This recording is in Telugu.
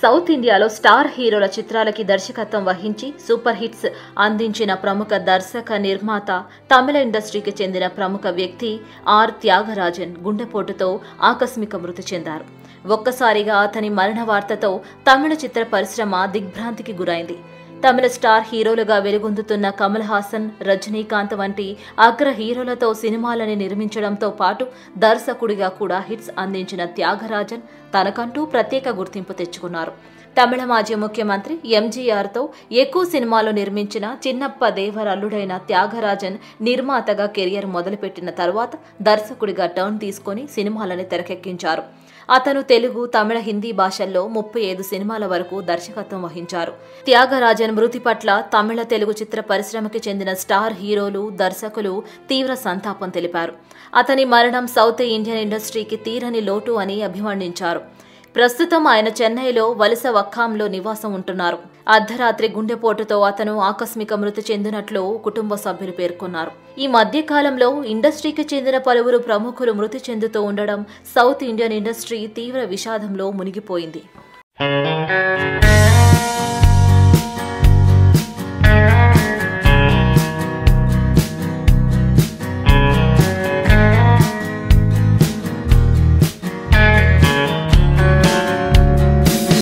సౌత్ ఇండియాలో స్టార్ హీరోల చిత్రాలకి దర్శకత్వం వహించి సూపర్ హిట్స్ అందించిన ప్రముఖ దర్శక నిర్మాత తమిళ ఇండస్ట్రీకి చెందిన ప్రముఖ వ్యక్తి ఆర్ త్యాగరాజన్ గుండెపోటుతో ఆకస్మిక మృతి చెందారు ఒక్కసారిగా అతని మరణ వార్తతో తమిళ చిత్ర పరిశ్రమ దిగ్భ్రాంతికి గురైంది తమిళ స్టార్ హీరోలుగా వెలుగొందుతున్న కమల్ హాసన్ రజనీకాంత్ వంటి అగ్ర హీరోలతో సినిమాలని నిర్మించడంతో పాటు దర్శకుడిగా కూడా హిట్స్ అందించిన త్యాగరాజన్ తనకంటూ ప్రత్యేక గుర్తింపు తెచ్చుకున్నారు తమిళ మాజీ ముఖ్యమంత్రి ఎంజీఆర్తో ఎక్కువ సినిమాలు నిర్మించిన చిన్నప్ప దేవర అల్లుడైన త్యాగరాజన్ నిర్మాతగా కెరియర్ మొదలుపెట్టిన తరువాత దర్శకుడిగా టర్న్ తీసుకొని సినిమాలని తెరకెక్కించారు అతను తెలుగు తమిళ హిందీ భాషల్లో ముప్పై ఐదు సినిమాల వరకు దర్శకత్వం వహించారు త్యాగరాజన్ మృతి పట్ల తమిళ తెలుగు చిత్ర పరిశ్రమకి చెందిన స్టార్ హీరోలు దర్శకులు తీవ్ర సంతాపం తెలిపారు అతని మరణం సౌత్ ఇండియన్ ఇండస్ట్రీకి తీరని లోటు అని అభివర్ణించారు ప్రస్తుతం ఆయన చెన్నైలో వలస వక్కాంలో నివాసం ఉంటున్నారు అర్ధరాత్రి గుండెపోటుతో అతను ఆకస్మిక మృతి చెందినట్లు కుటుంబ సభ్యులు పేర్కొన్నారు ఈ మధ్య కాలంలో ఇండస్ట్రీకి చెందిన పలువురు ప్రముఖులు మృతి చెందుతూ ఉండడం సౌత్ ఇండియన్ ఇండస్ట్రీ తీవ్ర విషాదంలో మునిగిపోయింది